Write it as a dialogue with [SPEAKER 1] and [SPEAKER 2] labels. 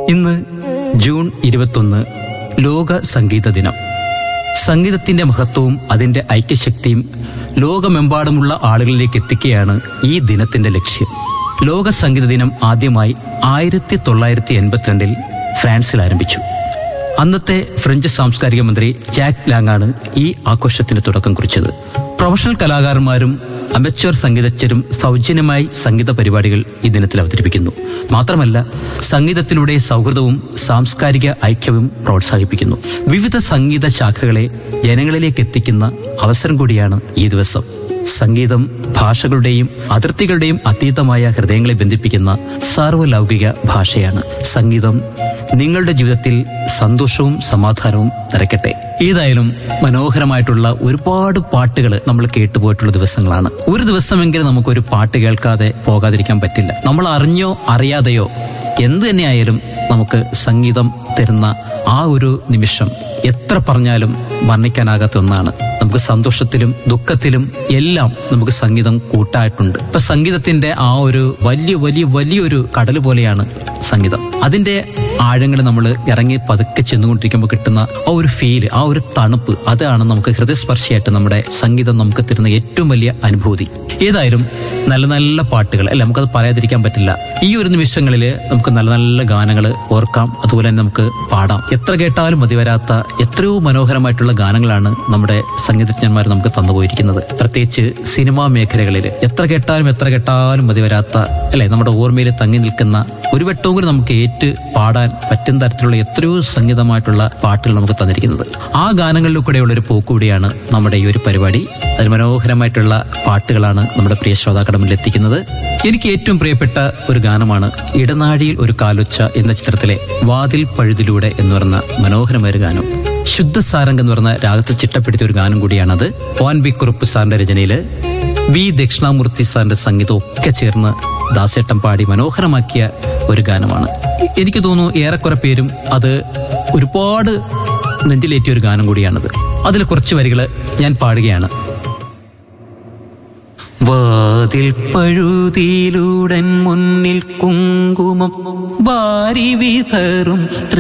[SPEAKER 1] ഇന്ന് ജൂൺ ഇരുപത്തൊന്ന് ലോക സംഗീത ദിനം സംഗീതത്തിന്റെ മഹത്വവും അതിന്റെ ഐക്യശക്തിയും ലോകമെമ്പാടുമുള്ള ആളുകളിലേക്ക് എത്തിക്കുകയാണ് ഈ ദിനത്തിന്റെ ലക്ഷ്യം ലോക സംഗീത ദിനം ആദ്യമായി ആയിരത്തി തൊള്ളായിരത്തി എൺപത്തിരണ്ടിൽ ഫ്രാൻസിൽ ആരംഭിച്ചു അന്നത്തെ ഫ്രഞ്ച് സാംസ്കാരിക മന്ത്രി ജാക്ക് ലാങ്ങാണ് ഈ ആഘോഷത്തിന് തുടക്കം കുറിച്ചത് പ്രൊഫഷണൽ കലാകാരന്മാരും അമച്വർ സംഗീതജ്ഞരും സൗജന്യമായി സംഗീത പരിപാടികൾ ഈ ദിനത്തിൽ അവതരിപ്പിക്കുന്നു മാത്രമല്ല സംഗീതത്തിലൂടെ സൗഹൃദവും സാംസ്കാരിക ഐക്യവും പ്രോത്സാഹിപ്പിക്കുന്നു വിവിധ സംഗീത ശാഖകളെ ജനങ്ങളിലേക്ക് എത്തിക്കുന്ന അവസരം കൂടിയാണ് ഈ ദിവസം സംഗീതം ഭാഷകളുടെയും അതിർത്തികളുടെയും അതീതമായ ഹൃദയങ്ങളെ ബന്ധിപ്പിക്കുന്ന സാർവലൗകിക ഭാഷയാണ് സംഗീതം നിങ്ങളുടെ ജീവിതത്തിൽ സന്തോഷവും സമാധാനവും നിറയ്ക്കട്ടെ ഏതായാലും മനോഹരമായിട്ടുള്ള ഒരുപാട് പാട്ടുകൾ നമ്മൾ കേട്ടുപോയിട്ടുള്ള ദിവസങ്ങളാണ് ഒരു ദിവസമെങ്കിലും നമുക്കൊരു പാട്ട് കേൾക്കാതെ പോകാതിരിക്കാൻ പറ്റില്ല നമ്മൾ അറിഞ്ഞോ അറിയാതെയോ എന്ത് തന്നെയായാലും നമുക്ക് സംഗീതം തരുന്ന ആ ഒരു നിമിഷം എത്ര പറഞ്ഞാലും വർണ്ണിക്കാനാകാത്ത ഒന്നാണ് നമുക്ക് സന്തോഷത്തിലും ദുഃഖത്തിലും എല്ലാം നമുക്ക് സംഗീതം കൂട്ടായിട്ടുണ്ട് ഇപ്പൊ സംഗീതത്തിന്റെ ആ ഒരു വലിയ വലിയ വലിയൊരു കടൽ പോലെയാണ് സംഗീതം അതിന്റെ ആഴങ്ങൾ നമ്മൾ ഇറങ്ങി പതുക്കെ ചെന്നുകൊണ്ടിരിക്കുമ്പോൾ കിട്ടുന്ന ആ ഒരു ഫീല് ആ ഒരു തണുപ്പ് അതാണ് നമുക്ക് ഹൃദയസ്പർശിയായിട്ട് നമ്മുടെ സംഗീതം നമുക്ക് തരുന്ന ഏറ്റവും വലിയ അനുഭൂതി ഏതായാലും നല്ല നല്ല പാട്ടുകൾ അല്ല നമുക്കത് പറയാതിരിക്കാൻ പറ്റില്ല ഈ ഒരു നിമിഷങ്ങളിൽ നമുക്ക് നല്ല നല്ല ഗാനങ്ങൾ ഓർക്കാം അതുപോലെ തന്നെ നമുക്ക് പാടാം എത്ര കേട്ടാലും മതി വരാത്ത എത്രയോ മനോഹരമായിട്ടുള്ള ഗാനങ്ങളാണ് നമ്മുടെ സംഗീതജ്ഞന്മാർ നമുക്ക് തന്നുപോയിരിക്കുന്നത് പ്രത്യേകിച്ച് സിനിമാ മേഖലകളിൽ എത്ര കേട്ടാലും എത്ര കേട്ടാലും മതി വരാത്ത അല്ലെ നമ്മുടെ ഓർമ്മയിൽ തങ്ങി നിൽക്കുന്ന ഒരു വട്ടവും കൂടി നമുക്ക് ഏറ്റ് പാടാൻ പറ്റുന്ന തരത്തിലുള്ള എത്രയോ സംഗീതമായിട്ടുള്ള പാട്ടുകൾ നമുക്ക് തന്നിരിക്കുന്നത് ആ ഗാനങ്ങളിൽ കൂടെയുള്ള ഒരു പോക്ക് കൂടിയാണ് നമ്മുടെ ഈ ഒരു പരിപാടി അതിൽ മനോഹരമായിട്ടുള്ള പാട്ടുകളാണ് നമ്മുടെ പ്രിയ ശ്രോതാക്കളുടെ മുന്നിൽ എത്തിക്കുന്നത് എനിക്ക് ഏറ്റവും പ്രിയപ്പെട്ട ഒരു ഗാനമാണ് ഇടനാഴിയിൽ ഒരു കാലൊച്ച എന്ന ചിത്രത്തിലെ വാതിൽ പഴുതിലൂടെ എന്ന് പറഞ്ഞ മനോഹരമായ ഒരു ഗാനം ശുദ്ധസാരംഗ് എന്ന് പറഞ്ഞ രാഗത്തിൽ ചിട്ടപ്പെടുത്തിയ ഒരു ഗാനം കൂടിയാണത് ഓൻ ബി കുറുപ്പ് സാറിന്റെ രചനയില് വി ദക്ഷിണാമൂർത്തി സാറിന്റെ സംഗീതം ഒക്കെ ചേർന്ന് ദാസേട്ടൻ പാടി മനോഹരമാക്കിയ ഒരു ഗാനമാണ് എനിക്ക് തോന്നുന്നു ഏറെക്കുറെ പേരും അത് ഒരുപാട് നെഞ്ചിലേറ്റിയ ഒരു ഗാനം കൂടിയാണത് അതിൽ കുറച്ച് വരികൾ ഞാൻ പാടുകയാണ് വാതിൽ പഴുതിയിലൂടൻ മുന്നിൽ കുങ്കുമം വാരി വിതറും